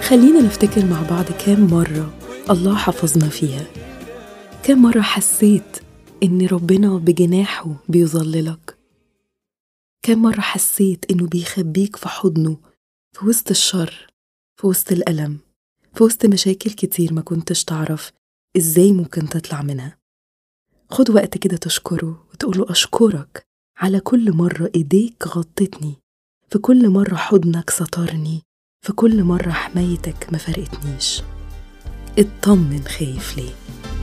خلينا نفتكر مع بعض كام مرة الله حفظنا فيها كام مرة حسيت إن ربنا بجناحه بيظللك كام مرة حسيت إنه بيخبيك في حضنه في وسط الشر في وسط الألم في وسط مشاكل كتير ما كنتش تعرف إزاي ممكن تطلع منها خد وقت كده تشكره وتقوله أشكرك على كل مرة إيديك غطتني في كل مرة حضنك سطرني في كل مرة حمايتك ما فرقتنيش اطمن خايف ليه